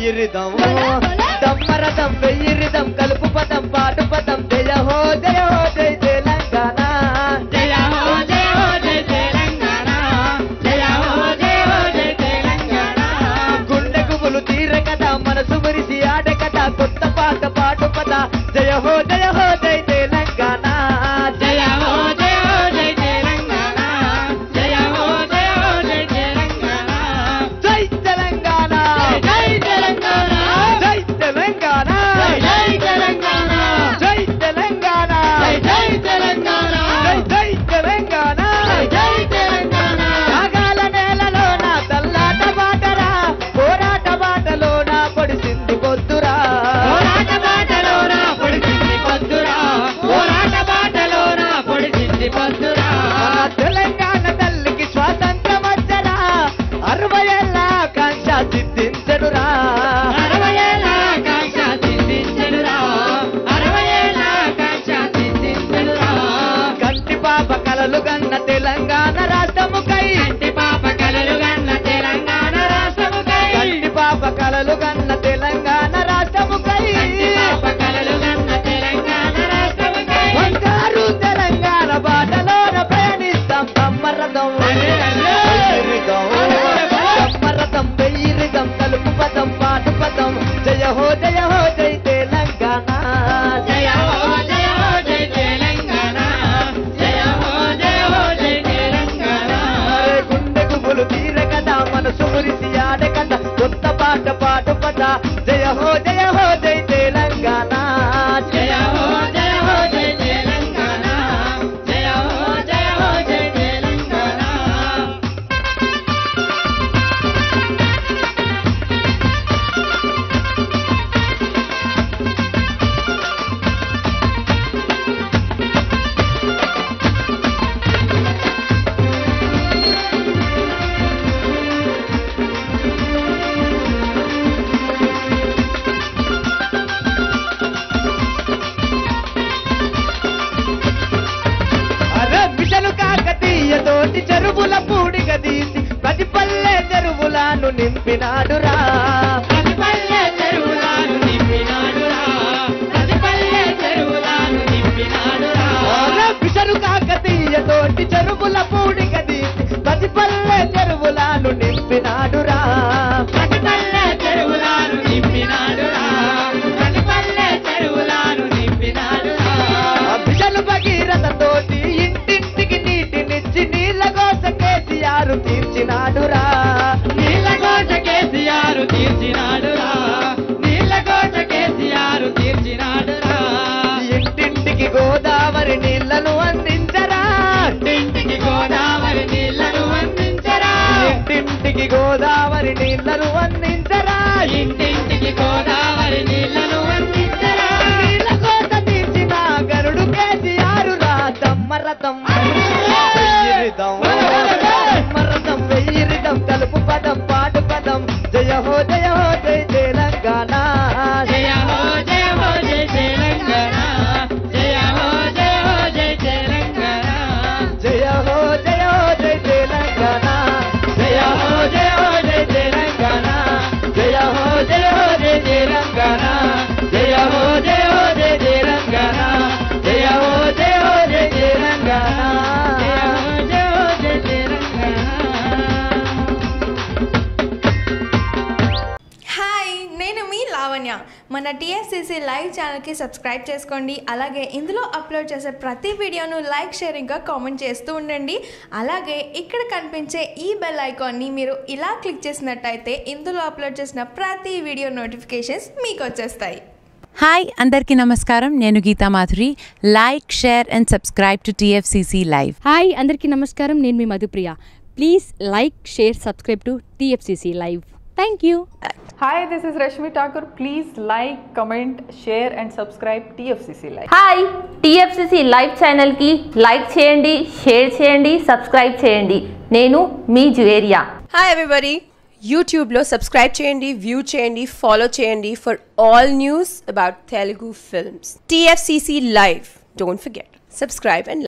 వెయ్యిరిదం దమ్మరథం వెయ్యిరిదం కలుపు పదం పాటు పదం జయ హో జయ హో జై తెలంగాణ జయ హో జయ హో జై తెలంగాణ జయ హో జయ హో జై తెలంగాణ గుండె గుబులు తీర కదా మనసు మురిసి ఆడ కదా కొత్త పాట పాటు పద జయ హో జయ హో జై తెలంగాణ జయ హో జయ హో జై తెలంగాణ జయ హో జయ హో జై తెలంగాణ జై తెలంగాణ జై తెలంగాణ జై తెలంగాణ జై తెలంగాణ జై తెలంగాణ జై తెలంగాణ జై జై తెలంగాణ జై తెలంగాణ నాగాల నేలలోన తల్లాట బాటరా పోరాట బాటలోన పొడిసింది పొద్దురా పోరాట బాటలోన పొడిచింది పొద్దురా పోరాట బాటలోన పొడిచింది పొద్దురా ఆ తెలంగాణ తల్లికి స్వాతంత్రం వచ్చరా అరవై ఏళ్ళ ఆకాంక్ష సిద్ధించడురా అరవై ఏళ్ళ ఆకాంక్ష సిద్ధించెనురా అరవై ఏళ్ళ ఆకాంక్ష సిద్ధించెనురా కంటి పాప కలలు గన్న తెలంగాణ రాష్ట్రముకై కంటి పాప కలలు గన్న తెలంగాణ రాష్ట్రముకై కంటి పాప కలలు గన్న తెలంగాణ రాష్ట్రముకై కంటి పాప కలలు గన్న తెలంగాణ రాష్ట్రముకై బంగారు తెలంగాణ బాటలోన ప్రయాణిస్తాం కమ్మరథం అరే, అరే. వెయ్యిరిథం. కమ్మరథం వెయ్యిరిథం కలుపు పదం పాటు పదం జయ హో జయ హో జై తెలంగాణ జయ హో జయ హో జై తెలంగాణ జయ హో జయ హో జై తెలంగాణ అరే గుండె గుబులు తీర కదా మనసు మురిసి ఆడ కదా కొత్త పాట పాటు పద జయ హో జయ హో జై తెలంగాణ జయ హో జయ హో జై తెలంగాణ జయ హో జయ హో జై తెలంగాణ అరే మిషను కాకతీయ తోటి చెరువుల పూడిగ తీసి ప్రతి పల్లె చెరువులను నింపినాడురా ప్రతి పల్లె చెరువులను నింపినాడురా ప్రతి పల్లె చెరువులను నింపినాడురా అరే మిషను కాకతీయ తోటి చెరువుల పూడిగ తీసి ప్రతి పల్లె చెరువులను నింపినాడురా ప్రతి పల్లె చెరువులను నింపినాడురా ప్రతి పల్లె చెరువులను నింపినాడురా ఆ మిషను భగీరథ తోటి ఇంటింటికి నీటినిచ్చి నీళ్ళ కోస కేసీఆర్ తీర్చినాడురా నీళ్ళ కోట కేసీఆర్ తీర్చినాడురా నీళ్ళ కోట కేసీఆర్ తీర్చినాడురా ఇంటింటికి గోదావరి నీళ్లను అందించరా ఇంటింటికి గోదావరి నీళ్లను అందించరా ఇంటింటికి గోదావరి నీళ్లను అందించరా ఇంటింటికి గోదావరి నీళ్లను అందించరా నీళ్ళ కోత తీర్చిన గరుడు కేసీఆర్ రా దమ్మరథం వెయ్యిరిథం దమ్మరథం వెయ్యిరిథం కలుపు పదం పాటు పదం జయ హో జయ హో జై తెలంగాణ జయ హో జయ హో జై తెలంగాణ జయ హో జయ హో జై తెలంగాణ జయ హో జయ హో జై తెలంగాణ జయ హో జయ హో జై తెలంగాణ జయ హో జయ హో జై తెలంగాణ జయ హో జయ హో జై తెలంగాణ జయ హో జయ హో జై తెలంగాణ జయ హో జయ హో జై తెలంగాణ హాయ్ నేను మీ లావణ్య మన టీఎస్సీసీ లైవ్ ఛానల్కి సబ్స్క్రైబ్ చేసుకోండి అలాగే ఇందులో అప్లోడ్ చేసే ప్రతి వీడియోను లైక్ షేరింగ్గా కామెంట్ చేస్తూ ఉండండి అలాగే ఇక్కడ కనిపించే ఈ బెల్ ఐకాన్ని మీరు ఇలా క్లిక్ చేసినట్టయితే ఇందులో అప్లోడ్ చేసిన ప్రతి వీడియో నోటిఫికేషన్స్ మీకు వచ్చేస్తాయి హాయ్ అందరికీ నమస్కారం నేను Geetha Madhuri like share and subscribe to TFCC live hi అందరికీ నమస్కారం నేను మీ Madhupriya please like share subscribe to TFCC live thank you Hi, this is Rashmi Thakur. Please like, comment, share, and subscribe TFCC Live. Hi TFCC live ఛానల్కి like చేయండి share చేయండి subscribe చేయండి నేను మీ జువేరియా హాయ్ ఎవ్రీబడి యూట్యూబ్లో సబ్స్క్రైబ్ చేయండి view చేయండి follow చేయండి for all news about Telugu films TFCC live don't forget subscribe and